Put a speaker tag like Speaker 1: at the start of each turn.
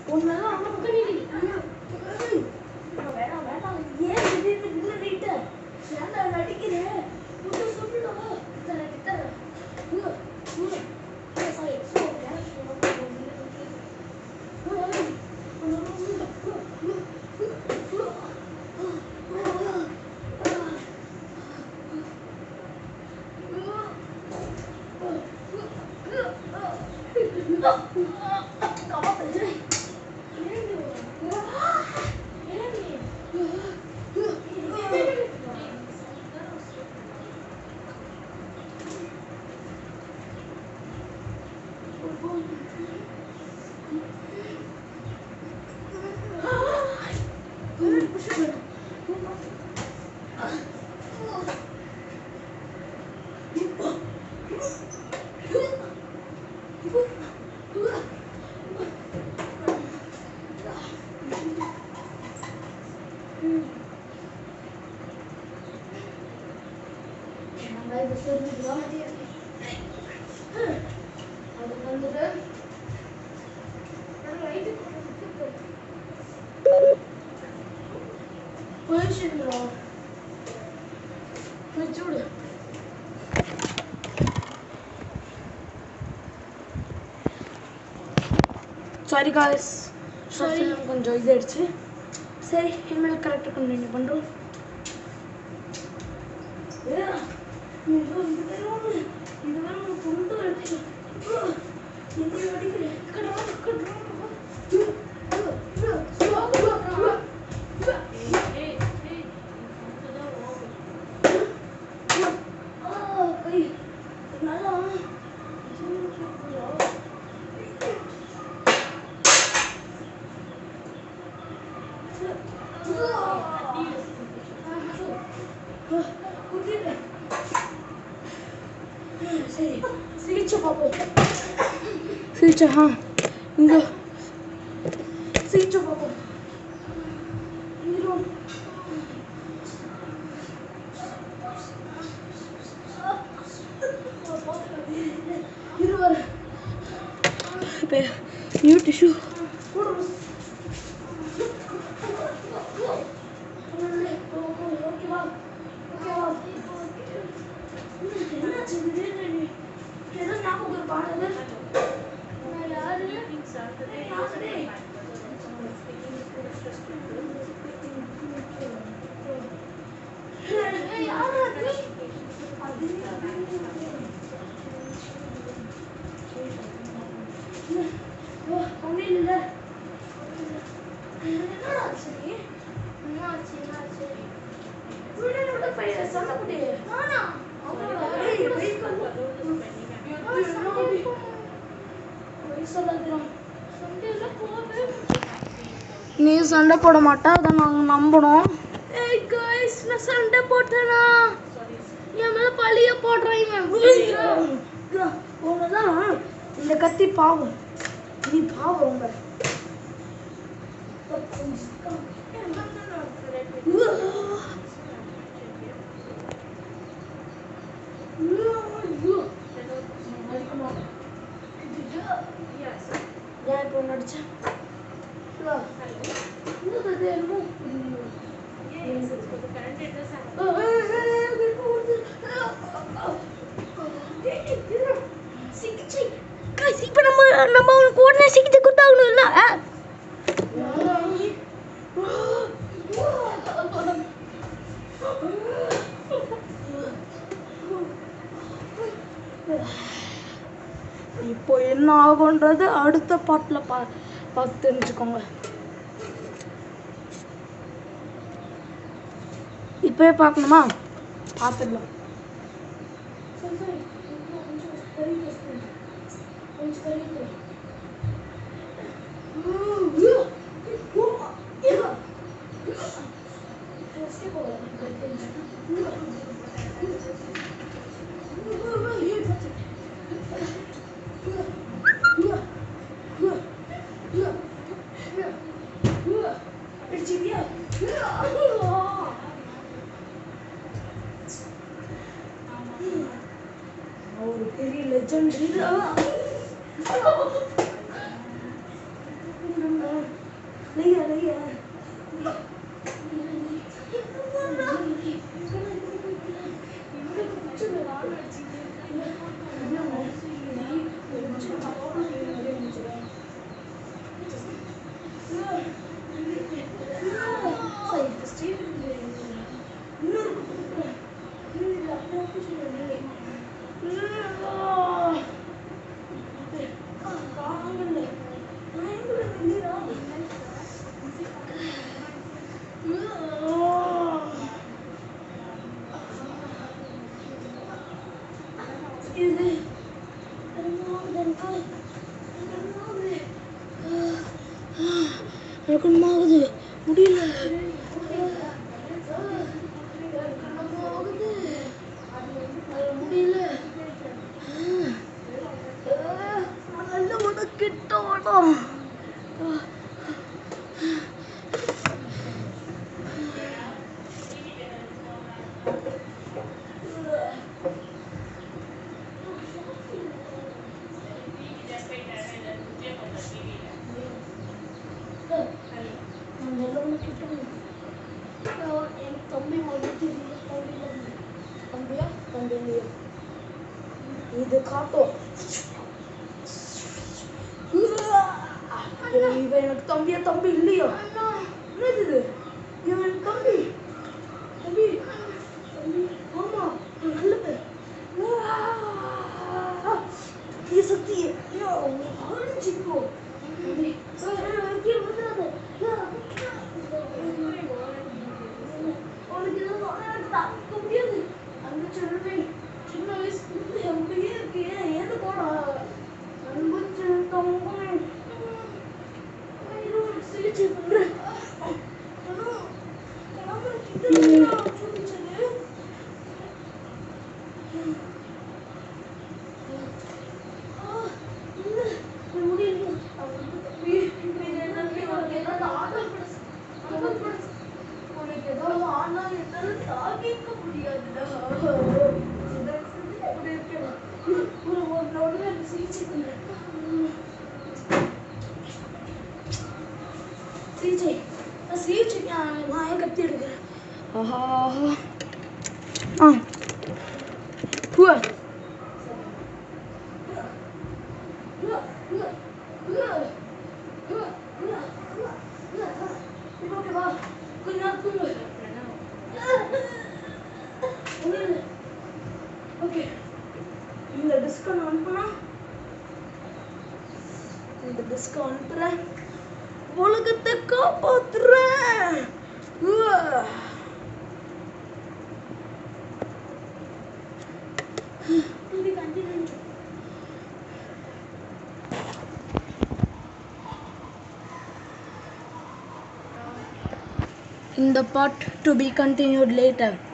Speaker 1: உன்னெல்லாம் அவ்வளோ முக்கணி வேணாம் வேணாம் ஏன் திடீர்னு இல்லை நீட்ட ஏன்டா நடிக்கிறேன் முட்டை சொல்லுடா தரேன் தரேன் சாரி அது வந்துட்டு போயிடுச்சுங்களா வச்சு விடு சாரி காய்ஸ் சாரி கொஞ்சம் இதாயிடுச்சு சரி இனிமேல் கரெக்டாக கண்டினியூ பண்ணுறோம் இந்த வேலை ஒரு பொண்ணு அடிக்கிறேன் இந்த அடிக்கிறேன் கடா கடா சரி சிகிச்சை பார்ப்போம் சிகிச்சை ஆ இங்க சிகிச்சை பார்ப்போம் இங்க இருவர் இப்போ நியூ டிஷ்யூ ஒன்றும் இல்லை என்னடா சரி வீடியோல விட பையன் சண்டை போட்டு நானா ஏய் வெயிட் நீ சண்டை போட மாட்டா அதை நாங்கள் நம்பணும் ஏய் காய்ஸ் நான் சண்டை போட்டேனா என் மேல பழிய போடுறான் இவன் உனதான் இந்த கத்தி பாவம் நீ பாவம் ரொம்ப ஏன் இப்போ நடிச்சேன் இப்போ நம்ம நம்ம அவனுக்கு உடனே சிகிச்சை கொடுத்தாகணும் இல்லை இப்போ என்ன ஆகுன்றது அடுத்த பாட்டில் பா பார்த்து தெரிஞ்சுக்கோங்க இப்போயே பார்க்கணுமா பார்த்துடலாம் ஒரு பெரிய லெஜண்ட் தாங்கல. நான் எங்கடா வெளியடா? இது எனக்கு என்னமாகுது முடியல முடியல நல்ல விட கிட்ட வேணும் எனக்கு தம்பி மாதிரி தம்பியா தம்பி இது காட்டும் இவன் இவன் எனக்கு தம்பியா தம்பி இல்லையா என்னது இது இவன் எனக்கு தம்பி தம்பி தம்பி ஆமா இவன் நல்ல பேர் நீ சக்தி ஆரம்பிச்சுக்கோ தம்பி கீழே விழுந்துடாத உனக்கு இதெல்லாம் எனக்கு தாங்க முடியாது அங்க சொல்லுவேன் சின்ன வயசுல இருந்து அப்படியே இருக்கு ஏது போடா அன்பு தம்பமே சிகிச்சை பண்றேன் உனக்கு ஏதாவது ஆனா என்னால தாங்கிக்க முடியாதுடா அப்படி இருக்கேன் ஒரு ஒரு நொடி எனக்கு சிகிச்சை பண்றேன் சிகிச்சை நான் சிகிச்சைக்கு நான் ஏன் கத்தி எடுக்கிறேன் ஆஹா ஆ ஹுவா ஓகே இந்த டிஸ்கவுண்ட் அனுப்புனா இந்த டிஸ்கவுண்ட் அனுப்புறேன் உலகத்தை காப்பாத்துறேன் Uva. Maybe continue. In the part to be continued later.